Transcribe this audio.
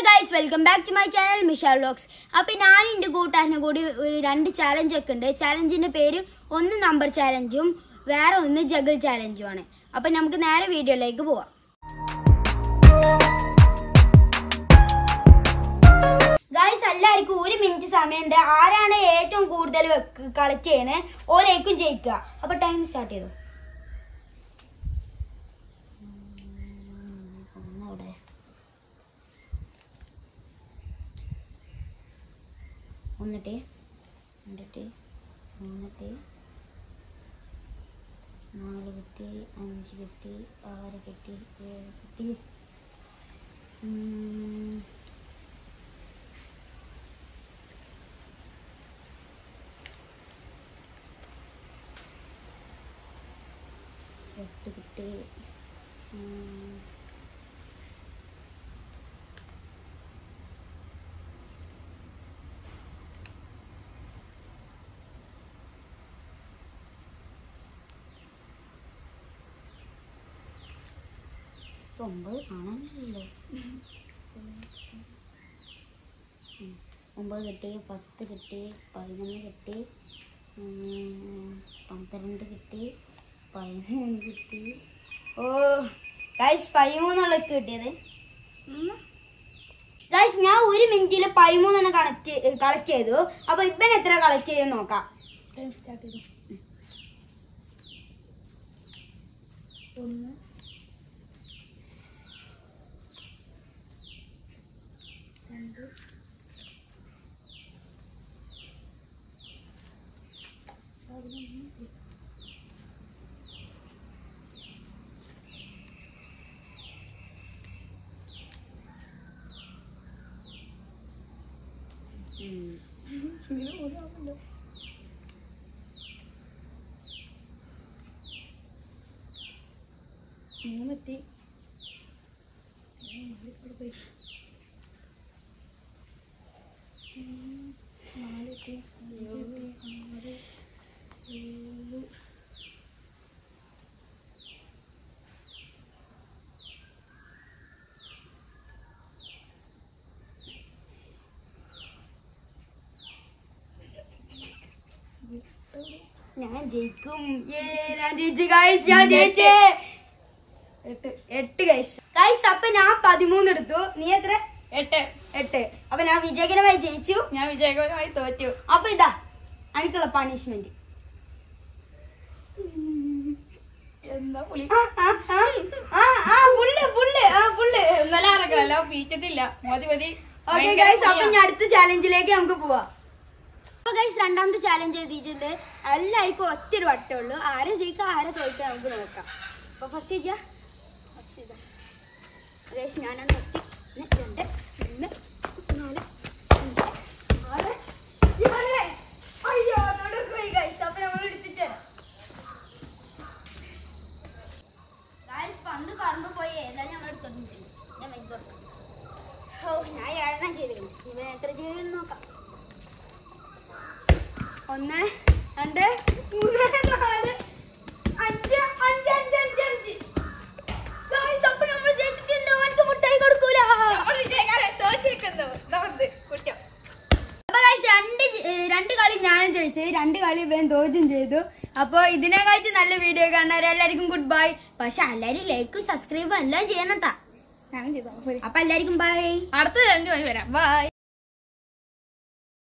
Guys welcome back to my channel Mishal vlogs അപ്പോൾ ഞാൻ എൻ്റെ കൂട്ടുകാരനെ കൂടി ഒരു രണ്ട് ചാലഞ്ച് ഒക്കെ ഉണ്ട് ചാലഞ്ചിൻ്റെ പേര് ഒന്ന് നമ്പർ ചാലഞ്ചും വേറെ ഒന്ന് ജഗിൾ ചാലഞ്ചും ആണ് അപ്പോൾ നമുക്ക് നേരെ വീഡിയോയിലേക്ക് പോവാം ഗൈസ് എല്ലാവർക്കും ഒരു മിനിറ്റ് സമയമുണ്ട് ആരാണ് ഏറ്റവും കൂടുതൽ കളക്ട് ചെയ്യണേ ഓലേക്കും ജയിക്കുക അപ്പോൾ ടൈം സ്റ്റാർട്ട് ചെയ്തു അവിടെ ഒന്നിട്ട് രണ്ടിട്ട് മൂന്നിട്ട് നാല് കിട്ടി അഞ്ച് കിട്ടി ആറ് കിട്ടി ഏഴ് കിട്ടി ഉം. എട്ട് കിട്ടി ഉം. ഇപ്പൊ ഒമ്പത് കാണാനില്ലല്ലോ ഉം. ഒമ്പത് കിട്ടി പത്ത് കിട്ടി പതിനൊന്ന് കിട്ടി ഉം, പന്ത്രണ്ട് കിട്ടി പതിമൂന്ന് കിട്ടി ഓ ഗൈസ് പതിമൂന്നുള്ളക്ക് കിട്ടിയത് ഗൈസ് ഞാൻ ഒരു മിനിറ്റിൽ പതിമൂന്നെണ്ണം കളക്ട് കളക്ട് ചെയ്തു അപ്പൊ ഇപ്പൻ എത്ര കളക്ട് ചെയ്യും നോക്കാം ടൈം സ്റ്റാർട്ട് ചെയ്തു ഒന്ന് രണ്ട് പതിനൊന്ന് മൂന്നെത്തി നാലെത്തി അഞ്ചെത്തി ആറ് ഏഴ് ഞാൻ ജയിക്കും Yay, ഞാൻ ജയിച്ചു ഗൈസ് ഞാൻ ജയിച്ചേ എട്ട് എട്ട് ഗൈസ് ഗൈസ് അപ്പൊ ഞാൻ പതിമൂന്ന് എടുത്തു നീ എത്ര എട്ട് എട്ട് അപ്പൊ ഞാൻ വിജയകരമായി ജയിച്ചു ഞാൻ വിജയകരമായി തോറ്റു അപ്പൊ ഇതാ എനിക്കുള്ള പണിഷ്മെന്റ് എന്താ പുളി ആ ആ ആ ആ ആ പുല്ല് പുല്ല് ആ പുല്ല് ഇന്നലെ ഇറക്കമല്ലോ പീച്ചിട്ടില്ല മതി മതി ഓക്കെ ഭയങ്കര ഗൈസ് അപ്പൊ പുളിയാ. ഞാൻ അടുത്ത ചാലഞ്ചിലേക്ക് നമുക്ക് പോവാം അപ്പൊ ഗൈസ് രണ്ടാമത്തെ ചാലഞ്ച് എഴുതിയിട്ടുണ്ട് എല്ലാവർക്കും ഒറ്റ ഒരു വട്ടേ ഉള്ളൂ ആരെ ജയിക്കുക ആരെ തോൽക്കുക നമുക്ക് നോക്കാം അപ്പൊ ഫസ്റ്റ് ചെയ്യാ ഫസ്റ്റ് ചെയ്താ ഗൈസ് ഞാനാണ് ഫസ്റ്റ് രണ്ട് മൂന്ന് നാല് അഞ്ച് ആറ് ഏഴ് അയ്യോ നടക്കുപോയി ഗൈസ് അപ്പൊ നമ്മൾ എടുത്തിട്ട് ഗൈസ് പന്ത് പറമ്പ് പോയി ഏതായാലും നമ്മൾ എടുത്തോണ്ടിട്ടുണ്ട് ഞാൻ മൈക്ക് കൊടുക്കാം ഓ ഞാൻ ഏഴെണ്ണം ചെയ്തിരുന്നു ഇവൻ എത്ര ചെയ്തെന്ന് നോക്കാം ഒന്ന് രണ്ട് മൂന്ന് നാല് അഞ്ച് അഞ്ച് അഞ്ച് അഞ്ച് അഞ്ച് Guys, അപ്പൊ നമ്മൾ ജയിച്ചിട്ടുണ്ട് അവനക്ക് മുട്ടായി കൊടുക്കൂല നമ്മൾ വിജയക്കാരൻ തോറ്റിരിക്കുന്നു ഇതാ വന്ന് കുറ്റം അപ്പൊ guys, രണ്ട് ജ- ഏ, രണ്ട് കളി ഞാനും ജയിച്ചു രണ്ട് കളി ഇവൻ തോറ്റും ചെയ്തു അപ്പോൾ ഇതിനെക്കായിട്ട് നല്ല വീഡിയോ കാണാൻ എല്ലാവർക്കും ഗുഡ് ബൈ പക്ഷെ എല്ലാവരും ലൈക്ക് സബ്സ്ക്രൈബ് എല്ലാം ചെയ്യണം കേട്ടാ ഞാൻ ചെയ്തോ അപ്പൊ എല്ലാവർക്കും ബൈ അടുത്ത രണ്ടു മണി വരാം ബൈ